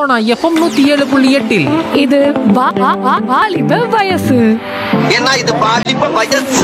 Sona FM நூத்தி ஏழு புள்ளி எட்டில் இது வா- வா- வா- வாலிப வயசு ஏன்னா இது பாலிப்ப வயசு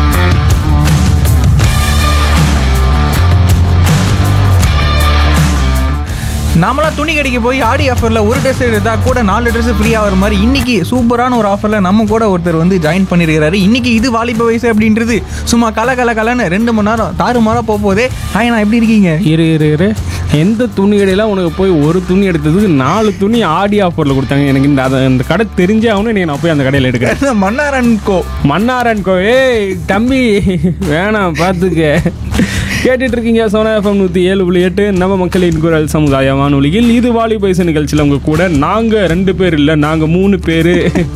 நாமளாம் துணி கடைக்கு போய் ஆடி ஆஃபரில் ஒரு ட்ரெஸ் எடுத்தா கூட நாலு ட்ரெஸ் ஃப்ரீ ஆகிற மாதிரி இன்னைக்கு சூப்பரான ஒரு ஆஃபரில் நம்ம கூட ஒருத்தர் வந்து ஜாயின் பண்ணியிருக்காரு இன்னைக்கு இது வாலிப வயசு அப்படின்றது சும்மா கல கல கலன்னு ரெண்டு மணி நேரம் தாறு மாறம் போக போதே ஹாய் நான் எப்படி இருக்கீங்க இரு இரு இரு எந்த துணி கடையில உனக்கு போய் ஒரு துணி எடுத்ததுக்கு நாலு துணி ஆடி ஆஃபரில் கொடுத்தாங்க எனக்கு இந்த அதை இந்த கடை தெரிஞ்சே ஆகணும் இன்னைக்கு நான் போய் அந்த கடையில் எடுக்கிறேன் மன்னாரன் கோ மன்னாரன் கோ ஏய் தம்பி வேணாம் பார்த்துக்க கேட்டுட்டு இருக்கீங்க சோனா எஃப்எம் நூற்றி ஏழு புள்ளி எட்டு நம்ம மக்களின் குரல் சமுதாய வானொலியில் இது வாலி பைசு நிகழ்ச்சியில் உங்க கூட நாங்கள் ரெண்டு பேர் இல்லை நாங்கள் மூணு பேர்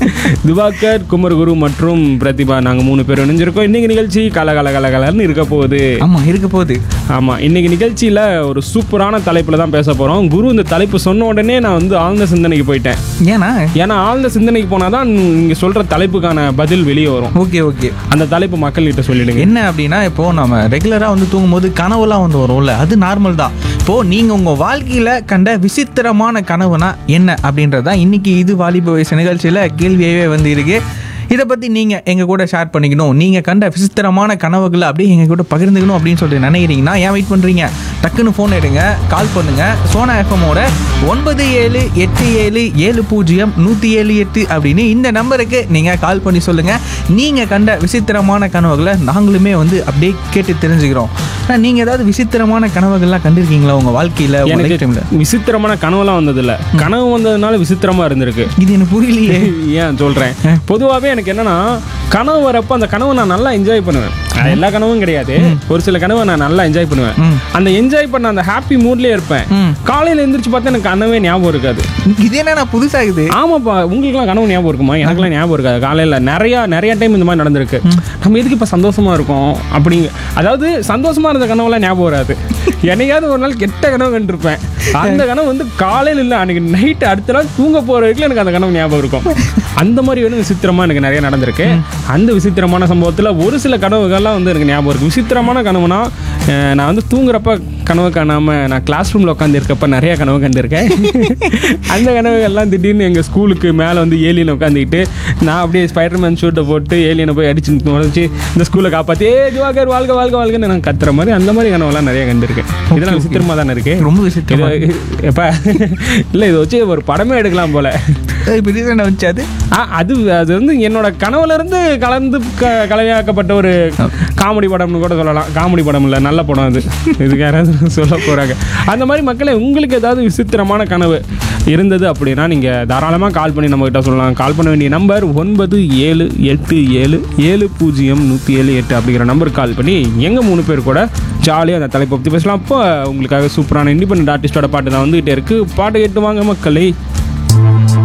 திவாகர் குமரகுரு மற்றும் பிரதிபா நாங்கள் மூணு பேர் இணைஞ்சிருக்கோம் இன்னைக்கு நிகழ்ச்சி கல கல கல கலன்னு இருக்க போகுது ஆமாம் இருக்க போகுது ஆமாம் இன்னைக்கு நிகழ்ச்சியில் ஒரு சூப்பரான தலைப்பில் தான் பேச போகிறோம் குரு இந்த தலைப்பு சொன்ன உடனே நான் வந்து ஆழ்ந்த சிந்தனைக்கு போயிட்டேன் ஏன்னா ஏன்னா ஆழ்ந்த சிந்தனைக்கு போனால் தான் நீங்கள் சொல்கிற தலைப்புக்கான பதில் வெளியே வரும் ஓகே ஓகே அந்த தலைப்பு மக்கள்கிட்ட சொல்லிடுங்க என்ன அப்படின்னா இப்போ நம்ம ரெகுலராக வந்து தூங்கும்போது கனவுலாம் வந்து வரும்ல அது நார்மல் தான் இப்போ நீங்கள் உங்கள் வாழ்க்கையில் கண்ட விசித்திரமான கனவுனா என்ன அப்படின்றது தான் இன்னைக்கு இது வாலிப வயசு நிகழ்ச்சியில் கேள்வியாகவே வந்து இருக்கு இதை பற்றி நீங்கள் எங்கள் கூட ஷேர் பண்ணிக்கணும் நீங்கள் கண்ட விசித்திரமான கனவுகளை அப்படியே எங்கள் கூட பகிர்ந்துக்கணும் அப்படின்னு சொல்லிட்டு நினைக்கிறீங்கன்னா ஏன் வெயிட் பண்ணுறீங்க டக்குன்னு ஃபோன் எடுங்க கால் பண்ணுங்க சோனா எஃப்எம்மோட ஒன்பது ஏழு எட்டு ஏழு ஏழு பூஜ்ஜியம் நூற்றி ஏழு எட்டு அப்படின்னு இந்த நம்பருக்கு நீங்கள் கால் பண்ணி சொல்லுங்கள் நீங்கள் கண்ட விசித்திரமான கனவுகளை நாங்களுமே வந்து அப்படியே கேட்டு தெரிஞ்சுக்கிறோம் ஆனால் நீங்கள் ஏதாவது விசித்திரமான கனவுகள்லாம் கண்டிருக்கீங்களா உங்கள் வாழ்க்கையில் உங்கள் லைஃப் எனக்கு டைமில் விசித்திரமான கனவுலாம் வந்ததில்ல கனவு வந்ததுனால விசித்திரமா இருந்திருக்கு இது எனக்கு புரியலையே ஏன் சொல்கிறேன் பொதுவாகவே எனக்கு என்னன்னா கனவு வரப்போ அந்த கனவை நான் நல்லா என்ஜாய் பண்ணுவேன் அது எல்லா கனவும் கிடையாது ஒரு சில கனவை நான் நல்லா என்ஜாய் பண்ணுவேன் ம். அந்த என்ஜாய் பண்ண அந்த ஹாப்பி மூட்லேயே இருப்பேன் ம். காலையில் எந்திரிச்சு பார்த்தா எனக்கு கனவே ஞாபகம் இருக்காது இது என்ன நான் புதுசாகுது ஆமாப்பா உங்களுக்குலாம் கனவு ஞாபகம் இருக்குமா எனக்குலாம் ஞாபகம் இருக்காது காலையில் நிறையா நிறைய டைம் இந்த மாதிரி நடந்திருக்கு நம்ம எதுக்கு இப்போ சந்தோஷமா இருக்கோம் அப்படிங்க அதாவது சந்தோஷமா இருந்த கனவுலாம் ஞாபகம் வராது என்னையாவது ஒரு நாள் கெட்ட கனவு கண்டிருப்பேன் அந்த கனவு வந்து காலையில் இல்லை அன்னைக்கு நைட்டு அடுத்த நாள் தூங்க போகிற வரைக்கும் எனக்கு அந்த கனவு ஞாபகம் இருக்கும் அந்த மாதிரி வந்து விசித்திரமாக எனக்கு நிறைய நடந்திருக்கு அந்த விசித்திரமான சம்பவத்தில் ஒரு சில கனவுகள்லாம் வந்து எனக்கு ஞாபகம் இருக்குது விசித்திரமான கனவுனா அஹ், நான் வந்து தூங்குறப்ப கனவு காணாமல் நான் கிளாஸ் ரூமில் உட்காந்துருக்கப்ப நிறைய கனவு கண்டிருக்கேன் அந்த கனவுகள்லாம் திடீர்னு எங்கள் ஸ்கூலுக்கு மேலே வந்து ஏலியன் உட்காந்துக்கிட்டு நான் அப்படியே ஸ்பைடர்மேன் ஷூட்டை போட்டு ஏலியனை போய் அடிச்சு உடச்சி இந்த ஸ்கூலை காப்பாற்றி ஏ ஜுவாகர் வாழ்க வாழ்க வாழ்கன்னு நான் கத்துற மாதிரி அந்த மாதிரி கனவுலாம் நிறைய கண்டிருக்கேன் இதெல்லாம் விசித்திரமாக தானே இருக்கு ரொம்ப விசித்திரமா இது எப்போ இல்லை இதை வச்சு ஒரு படமே எடுக்கலாம் போல இப்போ ரீசெண்டாக வச்சு அது ஆ, அது அது வந்து என்னோட கனவுல இருந்து கலந்து க கலவையாக்கப்பட்ட ஒரு காமெடி படம்னு கூட சொல்லலாம் காமெடி படம் இல்லை நல்ல படம் அது இதுக்கு யாராவது சொல்ல போகிறாங்க அந்த மாதிரி மக்களை உங்களுக்கு ஏதாவது விசித்திரமான கனவு இருந்தது அப்படின்னா நீங்கள் தாராளமாக கால் பண்ணி நம்மகிட்ட சொல்லலாம் கால் பண்ண வேண்டிய நம்பர் ஒன்பது ஏழு எட்டு ஏழு ஏழு பூஜ்ஜியம் நூற்றி ஏழு எட்டு அப்படிங்கிற நம்பருக்கு கால் பண்ணி எங்கள் மூணு பேர் கூட ஜாலியாக அந்த தலைப்பை பற்றி பேசலாம் அப்போ உங்களுக்காக சூப்பரான இண்டிபெண்ட் ஆர்டிஸ்டோட பாட்டு தான் வந்துகிட்டே இருக்குது பாட்டு கேட்டு வாங்க மக்களே